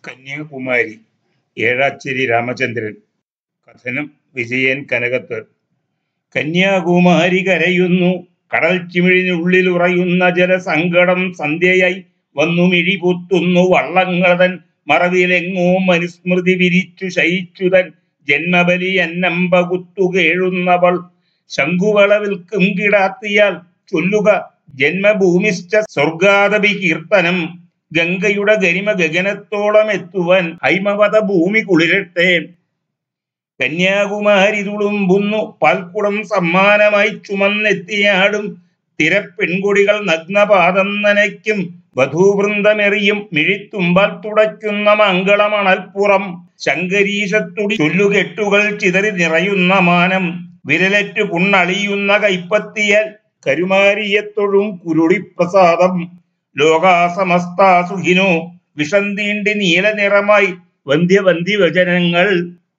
കന്യാകുമാരി ഏഴാച്ചേരി രാമചന്ദ്രൻ കഥനം വിജയൻ കനകത്ത് കന്യാകുമാരി കരയുന്നു കടൽ ചിമിഴിനുള്ളിൽ ഉറയുന്ന ജലസങ്കടം സന്ധ്യയായി വന്നു മിഴിപൊത്തുന്നു വള്ളങ്ങളതൻ മറവിലെങ്ങോ മനുസ്മൃതി വിരിച്ചു ശയിച്ചുതൻ ജന്മബലി അന്നമ്പ കുത്തുകേഴുന്നവൾ ശംഖുവളവിൽക്കും കിടാത്തിയാൽ ചൊല്ലുക ജന്മഭൂമിശ്ച സ്വർഗാദപി കീർത്തനം ഗംഗയുടെ ഗരിമ ഗഗനത്തോളം എത്തുവാൻ ഹൈമവത ഭൂമി കുളിരട്ടെ കന്യാകുമാരി തുളുമ്പുന്നു പാൽക്കുടം സമ്മാനമായി ചുമന്നെത്തിയാടും തിരപ്പെൺകൊടികൾ നഗ്നപാദം നനയ്ക്കും വധൂവൃന്ദമെറിയും മിഴിത്തുമ്പാൽ തുടയ്ക്കുന്ന മംഗളമണൽപ്പുറം ശങ്കരീശത്തുടി ചൊല്ലുകെട്ടുകൾ ചിതറി നിറയുന്ന മാനം വിരലറ്റു പുണ്ണളിയുന്ന കൈപ്പത്തിയാൽ കരുമാരിയത്തൊഴും കുരുളിപ്രസാദം ലോകാസമസ്ത സുഖിനോ വിഷം തീണ്ടി നീല നിറമായി വന്ധ്യവന്ധ്യ വചനങ്ങൾ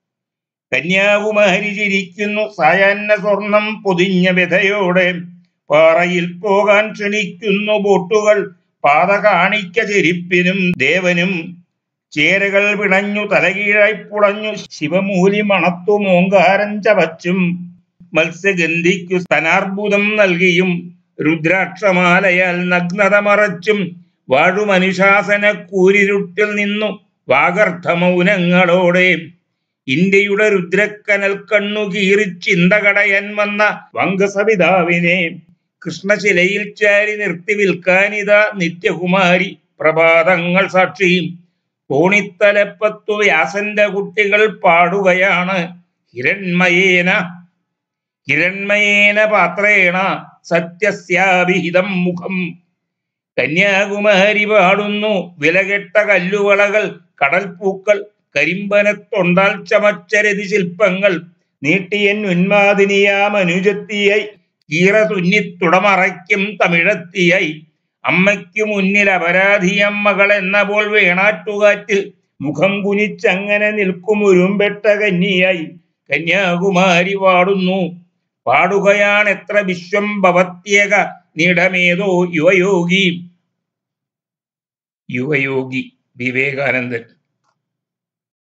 കന്യാകുമാരി ചിരിക്കുന്നു സായാഹ്ന സ്വർണം പൊതിഞ്ഞ വ്യഥയോടെ പാറയിൽ പോകാൻ ക്ഷണിക്കുന്നു ബോട്ടുകൾ പാത കാണിക്ക ചെരിപ്പിനും ദേവനും ചേരകൾ പിണഞ്ഞു തലകീഴായി പുളഞ്ഞു ശിവമൂലി മണത്തു മോങ്കാരം ചവച്ചും മത്സ്യഗന്ധിക്കു സ്തനാർബുദം നൽകിയും രുദ്രാക്ഷമാലയാൽ നഗ്നത മറച്ചും വാഴുമനുശാസന കൂരിരുട്ടിൽ നിന്നു വാഗർത്ഥമൗനങ്ങളോടെ ഇന്ത്യയുടെ രുദ്രക്കനൽ കണ്ണു കീറി ചിന്തകടയൻ വന്ന വങ്കസപിതാവിനെ കൃഷ്ണശിലയിൽ ചാരി നിർത്തി വിൽക്കാനിതാ നിത്യകുമാരി പ്രഭാതങ്ങൾ സാക്ഷിയും തോണിത്തലപ്പത്തു വ്യാസന്റെ കുട്ടികൾ പാടുകയാണ് ഹിരൺമയേന ഹിരൺമയേന പാത്രേണ സത്യസ്യാഭിഹിതം മുഖം കന്യാകുമാരി പാടുന്നു വിലകെട്ട കല്ലുവളകൾ കടൽപ്പൂക്കൾ കരിമ്പനത്തൊണ്ടാൽ ചമച്ചരതി ശില്പങ്ങൾ നീട്ടിയൻ ഉന്മാദിനിയാമനുജത്തിയായി കീറ തുന്നിത്തുടമറയ്ക്കും തമിഴത്തിയായി അമ്മയ്ക്കു മുന്നിൽ അപരാധിയമ്മകൾ എന്ന പോൽ വേണാട്ടുകാറ്റിൽ മുഖം കുനിച്ചങ്ങനെ നിൽക്കും ഉരുമ്പെട്ട കന്യായി കന്യാകുമാരി പാടുന്നു പാടുകയാണ് എത്ര വിശ്വം ഭവത്യേക നിടമേതോ യുവയോഗി യുവയോഗി വിവേകാനന്ദൻ